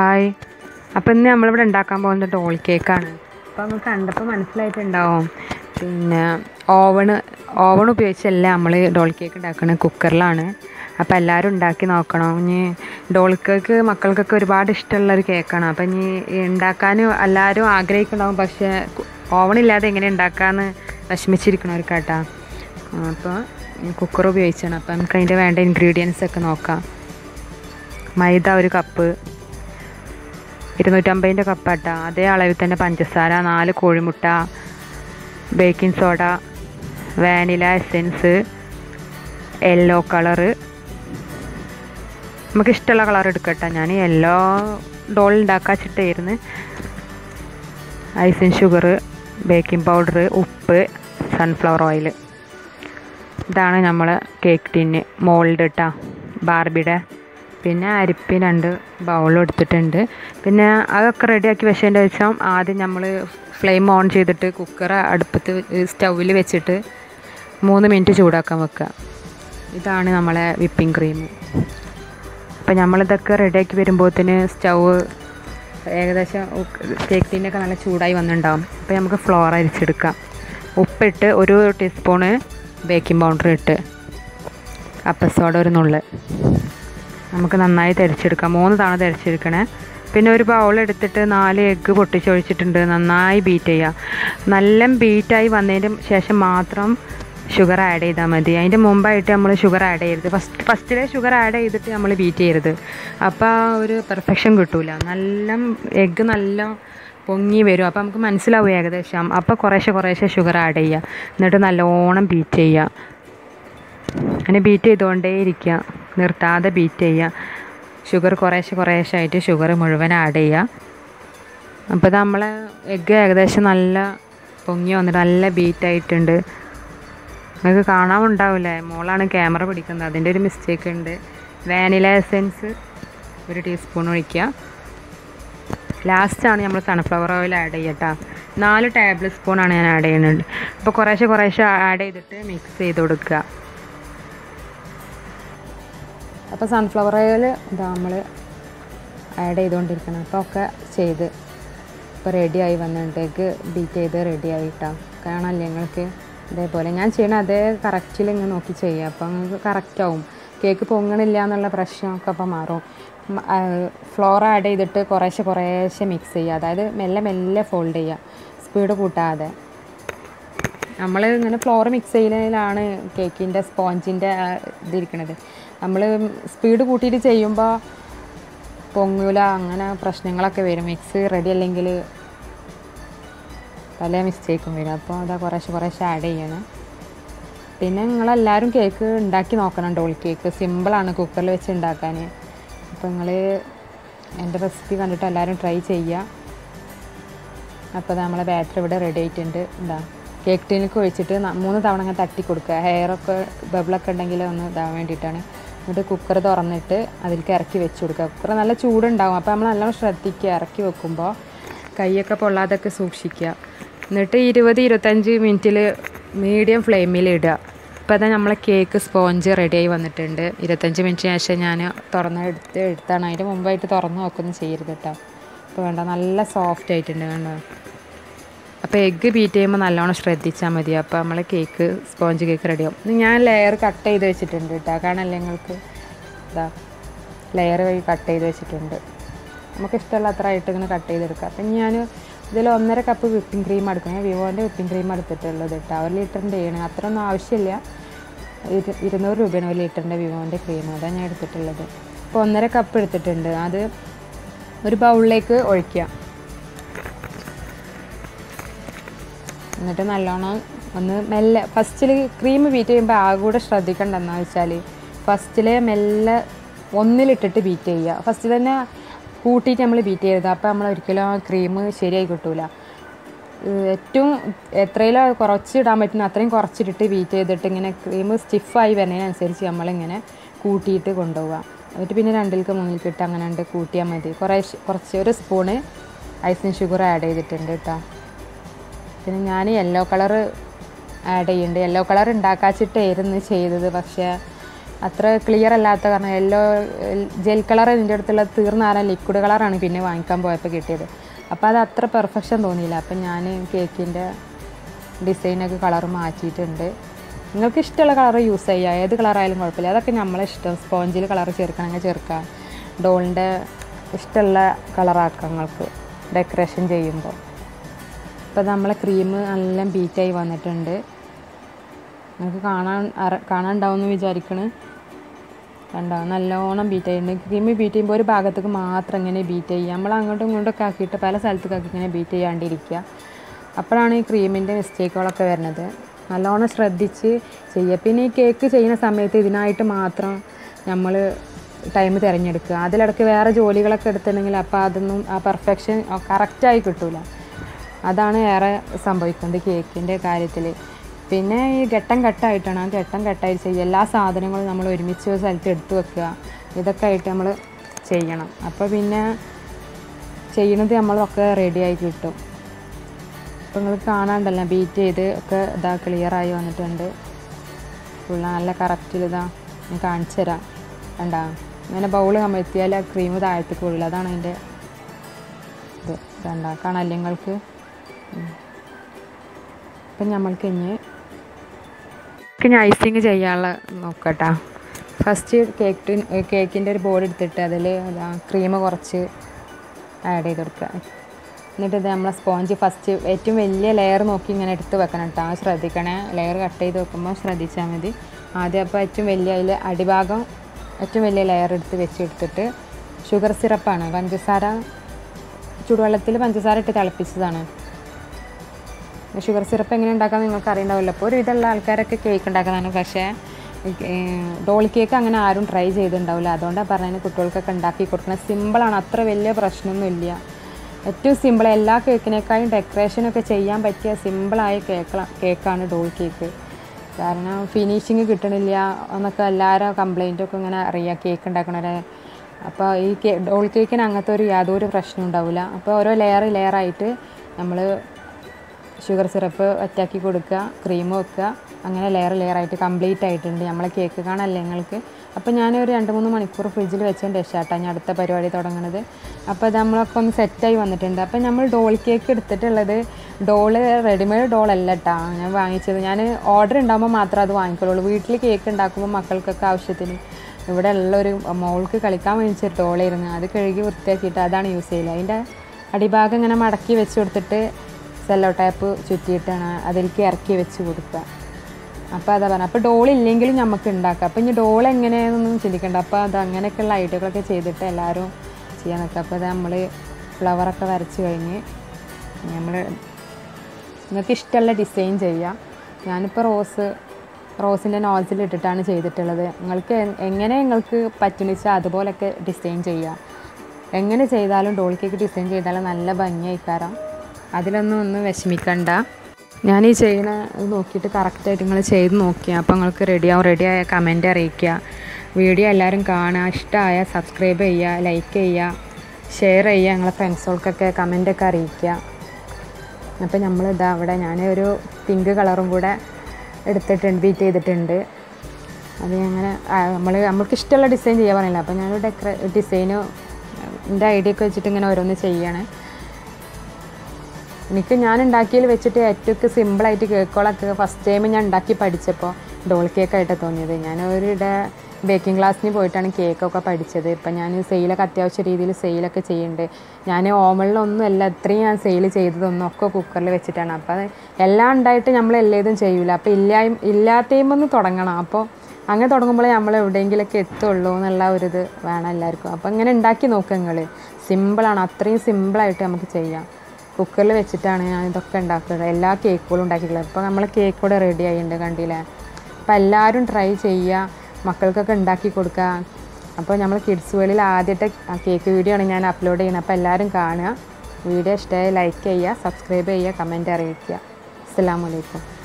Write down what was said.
hi അപ്പോൾ ഇന്ന് നമ്മളിവിടെ ഉണ്ടാക്കാൻ പോകുന്നത് ഡോൾ കേക്കാണ് അപ്പോൾ നമുക്ക് കണ്ടപ്പോൾ മനസ്സിലായിട്ടുണ്ടാവും പിന്നെ ഓവണ് ഓവൺ ഉപയോഗിച്ചല്ല നമ്മൾ ഡോൾ കേക്ക് ഉണ്ടാക്കുന്നത് കുക്കറിലാണ് അപ്പോൾ എല്ലാവരും ഉണ്ടാക്കി നോക്കണം ഇനി ഡോൾ കേക്ക് മക്കൾക്കൊക്കെ ഒരുപാട് ഇഷ്ടമുള്ള ഒരു കേക്കാണ് അപ്പോൾ ഇനി ഉണ്ടാക്കാൻ എല്ലാവരും ആഗ്രഹിക്കുന്നുണ്ടാവും പക്ഷേ ഓവണില്ലാതെ എങ്ങനെ ഉണ്ടാക്കാമെന്ന് വിഷമിച്ചിരിക്കണവർക്കാട്ടാ അപ്പോൾ കുക്കർ ഉപയോഗിച്ചാണ് അപ്പോൾ നമുക്ക് അതിൻ്റെ വേണ്ട ഇൻഗ്രീഡിയൻസ് ഒക്കെ നോക്കാം മൈദ ഒരു കപ്പ് ഇരുന്നൂറ്റമ്പതിൻ്റെ കപ്പാട്ട അതേ അളവിൽ തന്നെ പഞ്ചസാര നാല് കോഴിമുട്ട baking soda vanilla essence yellow colour നമുക്ക് ഇഷ്ടമുള്ള കളർ എടുക്കട്ടെ ഞാൻ യെല്ലോ ഡോൾ ഉണ്ടാക്കാച്ചിട്ടായിരുന്നു ഐസിൻ ഷുഗർ ബേക്കിംഗ് പൗഡർ ഉപ്പ് സൺഫ്ലവർ ഓയിൽ ഇതാണ് നമ്മൾ കേക്ക് ടിന്ന് മോൾഡ് ഇട്ടാ ബാർബിയുടെ പിന്നെ അരിപ്പി രണ്ട് ബൗളും എടുത്തിട്ടുണ്ട് പിന്നെ അതൊക്കെ റെഡിയാക്കി വെച്ചതിൻ്റെ വെച്ചാൽ ആദ്യം നമ്മൾ ഫ്ലെയിം ഓൺ ചെയ്തിട്ട് കുക്കർ അടുപ്പത്ത് സ്റ്റൗവിൽ വെച്ചിട്ട് മൂന്ന് മിനിറ്റ് ചൂടാക്കാൻ വെക്കുക ഇതാണ് നമ്മളെ വിപ്പിംഗ് ക്രീം അപ്പം നമ്മളിതൊക്കെ റെഡിയാക്കി വരുമ്പോഴത്തേന് സ്റ്റൗവ് ഏകദേശം കേക്ക് ടീനൊക്കെ നല്ല ചൂടായി വന്നിട്ടുണ്ടാവും അപ്പോൾ നമുക്ക് ഫ്ലോർ അരിച്ചെടുക്കാം ഉപ്പിട്ട് ഒരു ടീസ്പൂണ് ബേക്കിംഗ് പൗഡർ ഇട്ട് അപ്പസോഡ ഒരു നുള്ള് നമുക്ക് നന്നായി തിരച്ചെടുക്കാം മൂന്ന് തവണ തിരച്ചെടുക്കണേ പിന്നെ ഒരു ബൗൾ എടുത്തിട്ട് നാല് എഗ്ഗ് പൊട്ടിച്ചൊഴിച്ചിട്ടുണ്ട് നന്നായി ബീറ്റ് ചെയ്യുക നല്ല ബീറ്റായി വന്നതിന് ശേഷം മാത്രം ഷുഗർ ആഡ് ചെയ്താൽ മതി അതിൻ്റെ മുമ്പായിട്ട് നമ്മൾ ഷുഗർ ആഡ് ചെയ്യരുത് ഫസ്റ്റ് ഫസ്റ്റിലെ ഷുഗർ ആഡ് ചെയ്തിട്ട് നമ്മൾ ബീറ്റ് ചെയ്യരുത് അപ്പോൾ ആ ഒരു പെർഫെക്ഷൻ കിട്ടൂല നല്ല എഗ്ഗ് നല്ല പൊങ്ങി വരും അപ്പോൾ നമുക്ക് മനസ്സിലാവും ഏകദേശം അപ്പോൾ കുറേശ്ശെ കുറേശ്ശെ ഷുഗർ ആഡ് ചെയ്യുക എന്നിട്ട് നല്ലോണം ബീറ്റ് ചെയ്യുക അങ്ങനെ ബീറ്റ് ചെയ്തുകൊണ്ടേ ഇരിക്കുക നിർത്താതെ ബീറ്റ് ചെയ്യുക ഷുഗർ കുറേശ്ശെ കുറേശ്ശെ ആയിട്ട് ഷുഗർ മുഴുവൻ ആഡ് ചെയ്യുക അപ്പോൾ നമ്മളെ എഗ്ഗ് ഏകദേശം നല്ല പൊങ്ങി വന്നിട്ട് നല്ല ബീറ്റ് ആയിട്ടുണ്ട് നിങ്ങൾക്ക് കാണാനുണ്ടാവില്ലേ മോളാണ് ക്യാമറ പിടിക്കുന്നത് അതിൻ്റെ ഒരു മിസ്റ്റേക്ക് ഉണ്ട് വാനില എസെൻസ് ഒരു ടീസ്പൂൺ ഒഴിക്കുക ലാസ്റ്റാണ് നമ്മൾ സൺഫ്ലവർ ഓയിൽ ആഡ് ചെയ്യട്ടോ നാല് ടേബിൾ സ്പൂണാണ് ഞാൻ ആഡ് ചെയ്യുന്നത് അപ്പോൾ കുറേശ്ശെ കുറേശ്ശെ ആഡ് ചെയ്തിട്ട് മിക്സ് ചെയ്ത് കൊടുക്കുക അപ്പോൾ സൺഫ്ലവർ ഓയിൽ ഇതാ നമ്മൾ ആഡ് ചെയ്തുകൊണ്ടിരിക്കണം അപ്പോൾ ഒക്കെ ചെയ്ത് ഇപ്പോൾ റെഡിയായി വന്നിട്ടേക്ക് ബീറ്റ് ചെയ്ത് റെഡി ആയിട്ടാ കാണാമല്ലേ നിങ്ങൾക്ക് ഇതേപോലെ ഞാൻ ചെയ്യണ അതേ കറക്റ്റിൽ ഇങ്ങനെ നോക്കി ചെയ്യുക അപ്പോൾ നിങ്ങൾക്ക് കറക്റ്റാവും കേക്ക് പൊങ്ങണില്ല എന്നുള്ള പ്രശ്നമൊക്കെ അപ്പോൾ മാറും ഫ്ലോർ ആഡ് ചെയ്തിട്ട് കുറേശ്ശെ കുറേശ്ശെ മിക്സ് ചെയ്യുക അതായത് മെല്ലെ മെല്ലെ ഫോൾഡ് ചെയ്യുക സ്പീഡ് കൂട്ടാതെ നമ്മൾ ഇങ്ങനെ ഫ്ലോർ മിക്സ് ചെയ്യുന്നതിലാണ് കേക്കിൻ്റെ സ്പോഞ്ചിൻ്റെ ഇതിരിക്കണത് നമ്മൾ സ്പീഡ് കൂട്ടിയിട്ട് ചെയ്യുമ്പോൾ പൊങ്ങൂല അങ്ങനെ പ്രശ്നങ്ങളൊക്കെ വരും മിക്സ് റെഡി അല്ലെങ്കിൽ പല മിസ്റ്റേക്കും വരും അപ്പോൾ അതാ കുറേശ്ശെ കുറേശ്ശെ ആഡ് ചെയ്യണം പിന്നെ നിങ്ങളെല്ലാവരും കേക്ക് ഉണ്ടാക്കി നോക്കണം ഡോൾ കേക്ക് സിമ്പിളാണ് കുക്കറിൽ വെച്ച് ഉണ്ടാക്കാൻ അപ്പോൾ നിങ്ങൾ എൻ്റെ റെസിപ്പി കണ്ടിട്ട് എല്ലാവരും ട്രൈ ചെയ്യുക അപ്പോൾ നമ്മളെ ബാറ്ററി ഇവിടെ റെഡി ആയിട്ടുണ്ട് എന്താ കേക്ക് ടീനിലേക്ക് ഒഴിച്ചിട്ട് മൂന്ന് തവണ അങ്ങനെ തട്ടി കൊടുക്കുക ഹെയറൊക്കെ ബബിളൊക്കെ ഉണ്ടെങ്കിൽ ഒന്ന് ഇതാവാൻ വേണ്ടിയിട്ടാണ് എന്നിട്ട് കുക്കർ തുറന്നിട്ട് അതിലേക്ക് ഇറക്കി വെച്ച് കൊടുക്കുക കുക്കർ നല്ല ചൂടുണ്ടാവും അപ്പോൾ നമ്മൾ നല്ലോണം ശ്രദ്ധിക്കുക ഇറക്കി വെക്കുമ്പോൾ കൈയൊക്കെ പൊള്ളാതൊക്കെ സൂക്ഷിക്കുക എന്നിട്ട് ഇരുപത് ഇരുപത്തഞ്ച് മിനിറ്റിൽ മീഡിയം ഫ്ലെയിമിൽ ഇടുക ഇപ്പോൾ അതാ നമ്മളെ കേക്ക് സ്പോഞ്ച് റെഡിയായി വന്നിട്ടുണ്ട് ഇരുപത്തഞ്ച് മിനിറ്റിന് ശേഷം ഞാൻ തുറന്ന് എടുത്ത് എടുത്താണ് അതിൻ്റെ മുമ്പായിട്ട് തുറന്ന് നോക്കൊന്നും ചെയ്യരുത് കേട്ടോ ഇപ്പോൾ വേണ്ട നല്ല സോഫ്റ്റ് ആയിട്ടുണ്ട് കണ്ടോ അപ്പോൾ എഗ്ഗ് ബീറ്റ് ചെയ്യുമ്പോൾ നല്ലോണം ശ്രദ്ധിച്ചാൽ മതി അപ്പോൾ നമ്മൾ കേക്ക് സ്പോഞ്ച് കേക്ക് റെഡിയാവും ഇത് ഞാൻ ലെയർ കട്ട് ചെയ്ത് വെച്ചിട്ടുണ്ട് കേട്ടോ കാണല്ലേ നിങ്ങൾക്ക് ഇതാ ലെയർ വഴി കട്ട് ചെയ്ത് വെച്ചിട്ടുണ്ട് നമുക്ക് ഇഷ്ടമുള്ള അത്ര ആയിട്ട് ഇങ്ങനെ കട്ട് ചെയ്തെടുക്കാം അപ്പം ഞാൻ ഇതിൽ ഒന്നര കപ്പ് വിപ്പിംഗ് ക്രീം എടുക്കണം വിവോൻ്റെ വിപ്പിംഗ് ക്രീം എടുത്തിട്ടുള്ളത് കേട്ടോ ഒരു ലിറ്ററിൻ്റെ ചെയ്യണം അത്ര ഒന്നും ആവശ്യമില്ല ഇരു ഇരുന്നൂറ് രൂപയാണ് ഒരു ലിറ്ററിൻ്റെ വിവോൻ്റെ ക്രീം അതാണ് ഞാൻ എടുത്തിട്ടുള്ളത് അപ്പോൾ ഒന്നര കപ്പ് എടുത്തിട്ടുണ്ട് അത് ഒരു ബൗളിലേക്ക് ഒഴിക്കുക എന്നിട്ട് നല്ലോണം ഒന്ന് മെല്ലെ ഫസ്റ്റിൽ ക്രീം ബീറ്റ് ചെയ്യുമ്പോൾ ആ കൂടെ ശ്രദ്ധിക്കേണ്ടതെന്ന് വെച്ചാൽ ഫസ്റ്റിൽ മെല്ലെ ഒന്നിലിട്ടിട്ട് ബീറ്റ് ചെയ്യുക ഫസ്റ്റ് തന്നെ കൂട്ടിയിട്ട് നമ്മൾ ബീറ്റ് ചെയ്യരുത് അപ്പോൾ നമ്മൾ ഒരിക്കലും ആ ക്രീം ശരിയായി കിട്ടൂല ഏറ്റവും എത്രയിലും കുറച്ച് ഇടാൻ പറ്റുന്ന അത്രയും കുറച്ചിട്ടിട്ട് ബീറ്റ് ചെയ്തിട്ട് ഇങ്ങനെ ക്രീം സ്റ്റിഫായി വരുന്നതിനനുസരിച്ച് നമ്മളിങ്ങനെ കൂട്ടിയിട്ട് കൊണ്ടുപോവുക എന്നിട്ട് പിന്നെ രണ്ടിലേക്ക് മൂന്നിലേക്ക് ഇട്ട് അങ്ങനെ ഉണ്ട് കൂട്ടിയാൽ മതി കുറേ കുറച്ച് ഒരു സ്പൂണ് ഐസിൻ ഷുഗർ ആഡ് ചെയ്തിട്ടുണ്ട് കേട്ടോ പിന്നെ ഞാൻ യെല്ലോ കളർ ആഡ് ചെയ്യുന്നുണ്ട് യെല്ലോ കളർ ഉണ്ടാക്കാച്ചിട്ടായിരുന്നു ചെയ്തത് പക്ഷേ അത്ര ക്ലിയർ അല്ലാത്ത കാരണം യെല്ലോ ജെൽ കളർ ഇതിൻ്റെ അടുത്തുള്ള തീർന്നാറാൻ ലിക്വിഡ് കളറാണ് പിന്നെ വാങ്ങിക്കാൻ പോയപ്പോൾ കിട്ടിയത് അപ്പോൾ അത് അത്ര പെർഫെക്ഷൻ തോന്നിയില്ല അപ്പം ഞാൻ കേക്കിൻ്റെ ഡിസൈനൊക്കെ കളർ മാറ്റിയിട്ടുണ്ട് നിങ്ങൾക്ക് ഇഷ്ടമുള്ള കളർ യൂസ് ചെയ്യുക ഏത് കളറായാലും കുഴപ്പമില്ല അതൊക്കെ നമ്മളെ ഇഷ്ടം സ്പോഞ്ചിൽ കളർ ചേർക്കണമെങ്കിൽ ചേർക്കാം ഡോളിൻ്റെ ഇഷ്ടമുള്ള കളറാക്കാം നിങ്ങൾക്ക് ഡെക്കറേഷൻ ചെയ്യുമ്പോൾ ഇപ്പോൾ നമ്മളെ ക്രീം നല്ല ബീറ്റായി വന്നിട്ടുണ്ട് നിങ്ങൾക്ക് കാണാൻ അറ കാണാനുണ്ടാവുമെന്ന് വിചാരിക്കണ് ഉണ്ടാവും നല്ലോണം ബീറ്റ് ചെയ്യുന്നുണ്ട് ക്രീം ബീറ്റ് ചെയ്യുമ്പോൾ ഒരു ഭാഗത്തേക്ക് മാത്രം ഇങ്ങനെ ബീറ്റ് ചെയ്യുക നമ്മൾ അങ്ങോട്ടും ഇങ്ങോട്ടൊക്കെ ആക്കിയിട്ട് പല സ്ഥലത്തേക്കൊക്കെ ഇങ്ങനെ ബീറ്റ് ചെയ്യാണ്ടിരിക്കുക അപ്പോഴാണ് ഈ ക്രീമിൻ്റെ മിസ്റ്റേക്കുകളൊക്കെ വരുന്നത് നല്ലോണം ശ്രദ്ധിച്ച് ചെയ്യുക പിന്നെ ഈ കേക്ക് ചെയ്യുന്ന സമയത്ത് ഇതിനായിട്ട് മാത്രം നമ്മൾ ടൈം തിരഞ്ഞെടുക്കുക അതിലിടയ്ക്ക് വേറെ ജോലികളൊക്കെ എടുത്തിട്ടുണ്ടെങ്കിൽ അപ്പോൾ അതൊന്നും ആ പെർഫെക്ഷൻ കറക്റ്റായി കിട്ടില്ല അതാണ് ഏറെ സംഭവിക്കുന്നത് കേക്കിൻ്റെ കാര്യത്തിൽ പിന്നെ ഈ ഘട്ടം ഘട്ടമായിട്ടാണ് ആ ഘട്ടം ഘട്ടമായി ചെയ്യുക എല്ലാ സാധനങ്ങളും നമ്മൾ ഒരുമിച്ച് ഒരു സ്ഥലത്ത് എടുത്തു വെക്കുക ഇതൊക്കെ ആയിട്ട് നമ്മൾ ചെയ്യണം അപ്പോൾ പിന്നെ ചെയ്യണത് നമ്മളൊക്കെ റെഡിയായി കിട്ടും അപ്പോൾ നിങ്ങൾ കാണാണ്ടല്ലോ ബീറ്റ് ചെയ്ത് ഒക്കെ ഇതാ ക്ലിയറായി വന്നിട്ടുണ്ട് ഫുള്ള് നല്ല കറക്റ്റിൽ ഇതാ ഞാൻ കാണിച്ചു തരാം കണ്ടാ ഇങ്ങനെ ബൗൾ കമഴ്ത്തിയാൽ ആ ക്രീം താഴത്തേക്ക് വീഴില്ല അതാണ് അതിൻ്റെ ഇത് കണ്ടാ കാണാല്ലേ നിങ്ങൾക്ക് അപ്പം നമ്മൾക്ക് ഇനി ഇനി ഐസിങ് ചെയ്യാനുള്ള നോക്കട്ടാ ഫസ്റ്റ് കേക്ക് കേക്കിൻ്റെ ഒരു ബോർഡ് എടുത്തിട്ട് അതിൽ ക്രീം കുറച്ച് ആഡ് ചെയ്ത് കൊടുക്കുക എന്നിട്ട് ഇത് നമ്മളെ സ്പോഞ്ച് ഫസ്റ്റ് ഏറ്റവും വലിയ ലെയർ നോക്കി ഇങ്ങനെ എടുത്ത് വെക്കണം കേട്ടോ അത് ശ്രദ്ധിക്കണേ ലെയർ കട്ട് ചെയ്ത് വെക്കുമ്പോൾ ശ്രദ്ധിച്ചാൽ മതി ആദ്യം അപ്പോൾ ഏറ്റവും വലിയ അതിൽ അടിഭാഗം ഏറ്റവും വലിയ ലെയർ എടുത്ത് വെച്ചെടുത്തിട്ട് ഷുഗർ സിറപ്പാണ് പഞ്ചസാര ചൂടുവെള്ളത്തിൽ പഞ്ചസാര ഇട്ട് തിളപ്പിച്ചതാണ് ഷുഗർ സിറപ്പ് എങ്ങനെ ഉണ്ടാക്കാമെന്ന് നിങ്ങൾക്ക് അറിയണ്ടാവില്ല അപ്പോൾ ഒരുവിധമുള്ള ആൾക്കാരൊക്കെ കേക്ക് ഉണ്ടാക്കുന്നതാണ് പക്ഷേ ഡോൾ കേക്ക് അങ്ങനെ ആരും ട്രൈ ചെയ്തിട്ടുണ്ടാവില്ല അതുകൊണ്ടാണ് പറഞ്ഞതിന് കുട്ടികൾക്കൊക്കെ ഉണ്ടാക്കി കൊടുക്കുന്നത് സിമ്പിളാണ് അത്ര വലിയ പ്രശ്നമൊന്നുമില്ല ഏറ്റവും സിമ്പിൾ എല്ലാ കേക്കിനേക്കാളും ഡെക്കറേഷനൊക്കെ ചെയ്യാൻ പറ്റിയ സിമ്പിളായ കേക്ക് കേക്കാണ് ഡോൾ കേക്ക് കാരണം ഫിനിഷിങ് കിട്ടണില്ല എന്നൊക്കെ എല്ലാവരും കംപ്ലൈൻറ്റൊക്കെ ഇങ്ങനെ അറിയാം കേക്ക് ഉണ്ടാക്കണവരെ അപ്പോൾ ഈ കേ ഡോൾ കേക്കിന് അങ്ങനത്തെ ഒരു യാതൊരു പ്രശ്നം ഉണ്ടാവില്ല അപ്പോൾ ഓരോ ലെയർ ലെയറായിട്ട് നമ്മൾ ഷുഗർ സിറപ്പ് ഒറ്റാക്കി കൊടുക്കുക ക്രീം വെക്കുക അങ്ങനെ ലെയർ ലെയറായിട്ട് കംപ്ലീറ്റ് ആയിട്ടുണ്ട് നമ്മളെ കേക്ക് കാണാമല്ലേ നിങ്ങൾക്ക് അപ്പോൾ ഞാനൊരു രണ്ട് മൂന്ന് മണിക്കൂർ ഫ്രിഡ്ജിൽ വെച്ചതിന് രക്ഷാട്ടാ ഞാൻ അടുത്ത പരിപാടി തുടങ്ങുന്നത് അപ്പോൾ അത് നമ്മളൊക്കെ ഒന്ന് സെറ്റായി വന്നിട്ടുണ്ട് അപ്പോൾ നമ്മൾ ഡോൾ കേക്ക് എടുത്തിട്ടുള്ളത് ഡോള് റെഡിമെയ്ഡ് ഡോളല്ല കേട്ടോ ഞാൻ വാങ്ങിച്ചത് ഞാൻ ഓർഡർ ഉണ്ടാകുമ്പോൾ മാത്രമേ അത് വാങ്ങിക്കുള്ളൂ വീട്ടിൽ കേക്ക് ഉണ്ടാക്കുമ്പോൾ മക്കൾക്കൊക്കെ ആവശ്യത്തിന് ഇവിടെ ഉള്ള ഒരു മോൾക്ക് കളിക്കാൻ വേണ്ടിച്ചൊരു ഡോളായിരുന്നു അത് കഴുകി വൃത്തിയാക്കിയിട്ട് അതാണ് യൂസ് ചെയ്യല് അതിൻ്റെ അടിഭാഗം ഇങ്ങനെ മടക്കി വെച്ച് കൊടുത്തിട്ട് സെല്ലോ ടൈപ്പ് ചുറ്റിയിട്ടാണ് അതിലേക്ക് ഇറക്കി വെച്ച് കൊടുക്കുക അപ്പോൾ അതാ പറഞ്ഞത് അപ്പോൾ ഡോൾ ഇല്ലെങ്കിലും നമുക്ക് ഉണ്ടാക്കാം അപ്പോൾ ഇനി ഡോൾ എങ്ങനെയാണെന്നൊന്നും ചിന്തിക്കണ്ട അപ്പോൾ അത് അങ്ങനെയൊക്കെയുള്ള ഐഡിയകളൊക്കെ ചെയ്തിട്ട് എല്ലാവരും ചെയ്യാൻ നിൽക്കുക അപ്പോൾ അത് നമ്മൾ ഫ്ലവറൊക്കെ വരച്ച് കഴിഞ്ഞ് നമ്മൾ നിങ്ങൾക്ക് ഇഷ്ടമുള്ള ഡിസൈൻ ചെയ്യാം ഞാനിപ്പോൾ റോസ് റോസിൻ്റെ നോസിൽ ഇട്ടിട്ടാണ് ചെയ്തിട്ടുള്ളത് നിങ്ങൾക്ക് എ- എങ്ങനെ നിങ്ങൾക്ക് പറ്റുന്നിച്ചാൽ അതുപോലൊക്കെ ഡിസൈൻ ചെയ്യാം എങ്ങനെ ചെയ്താലും ഡോൾ കേക്ക് ഡിസൈൻ ചെയ്താലും നല്ല ഭംഗിയായിക്കാരം അതിലൊന്നും ഒന്നും വിഷമിക്കണ്ട ഞാൻ ഈ ചെയ്യണ ഇത് നോക്കിയിട്ട് കറക്റ്റായിട്ട് നിങ്ങൾ ചെയ്ത് നോക്കിയാൽ അപ്പോൾ നിങ്ങൾക്ക് റെഡിയാവും റെഡിയായ കമൻറ്റ് അറിയിക്കുക വീഡിയോ എല്ലാവരും കാണുക ഇഷ്ടമായ സബ്സ്ക്രൈബ് ചെയ്യുക ലൈക്ക് ചെയ്യുക ഷെയർ ചെയ്യുക നിങ്ങളെ ഫ്രണ്ട്സുകൾക്കൊക്കെ കമൻറ്റൊക്കെ അറിയിക്കുക അപ്പോൾ നമ്മൾ ഇതാ അവിടെ ഞാൻ ഒരു പിങ്ക് കളറും കൂടെ എടുത്തിട്ടുണ്ട് ബീറ്റ് ചെയ്തിട്ടുണ്ട് അത് അങ്ങനെ നമ്മൾ നമുക്ക് ഇഷ്ടമുള്ള ഡിസൈൻ ചെയ്യാൻ പറഞ്ഞില്ല അപ്പോൾ ഞാൻ ഡെക്കറേ ഡിസൈന് എൻ്റെ ഐഡിയ ഒക്കെ വെച്ചിട്ട് ഇങ്ങനെ ഓരോന്ന് ചെയ്യണേ എനിക്ക് ഞാൻ ഉണ്ടാക്കിയതിൽ വെച്ചിട്ട് ഏറ്റവും സിമ്പിളായിട്ട് കേക്കുകളൊക്കെ ഫസ്റ്റ് ടൈം ഞാൻ ഉണ്ടാക്കി പഠിച്ചപ്പോൾ ഡോൾ കേക്കായിട്ട് തോന്നിയത് ഞാൻ ഒരിടെ ബേക്കിംഗ് ക്ലാസ്സിന് പോയിട്ടാണ് കേക്കൊക്കെ പഠിച്ചത് ഇപ്പം ഞാൻ സെയിലൊക്കെ അത്യാവശ്യ രീതിയിൽ സെയിലൊക്കെ ചെയ്യുന്നുണ്ട് ഞാൻ ഓമണിലൊന്നും അല്ല ഇത്രയും ഞാൻ സെയിൽ ചെയ്തതൊന്നും ഒക്കെ കുക്കറിൽ വെച്ചിട്ടാണ് അപ്പോൾ അത് എല്ലാം ഉണ്ടായിട്ട് നമ്മൾ എല്ലാതും ചെയ്യൂല അപ്പോൾ ഇല്ലായ്മ ഇല്ലാത്തയുമ്പോൾ തുടങ്ങണം അപ്പോൾ അങ്ങനെ തുടങ്ങുമ്പോഴേ നമ്മൾ എവിടെയെങ്കിലുമൊക്കെ എത്തുള്ളൂ എന്നുള്ള ഒരു ഇത് വേണം എല്ലാവർക്കും അപ്പോൾ ഇങ്ങനെ ഉണ്ടാക്കി നോക്കുക നിങ്ങൾ സിമ്പിളാണ് അത്രയും സിമ്പിളായിട്ട് നമുക്ക് ചെയ്യാം കുക്കറിൽ വെച്ചിട്ടാണ് ഞാൻ ഇതൊക്കെ ഉണ്ടാക്കുന്നത് എല്ലാ കേക്കുകളും ഉണ്ടാക്കിയിട്ടുള്ളത് ഇപ്പോൾ നമ്മൾ കേക്ക് കൂടെ റെഡി ആയിട്ടുണ്ട് കണ്ടില്ലേ അപ്പോൾ എല്ലാവരും ട്രൈ ചെയ്യുക മക്കൾക്കൊക്കെ ഉണ്ടാക്കി കൊടുക്കുക അപ്പോൾ നമ്മൾ കിഡ്സ് വേളിൽ ആദ്യത്തെ കേക്ക് വീഡിയോ ആണ് ഞാൻ അപ്ലോഡ് ചെയ്യുന്നത് അപ്പോൾ എല്ലാവരും കാണുക വീഡിയോ ഇഷ്ടമായി ലൈക്ക് ചെയ്യുക സബ്സ്ക്രൈബ് ചെയ്യുക കമൻറ്റ് അറിയിക്കുക അസ്സാം വലൈക്കും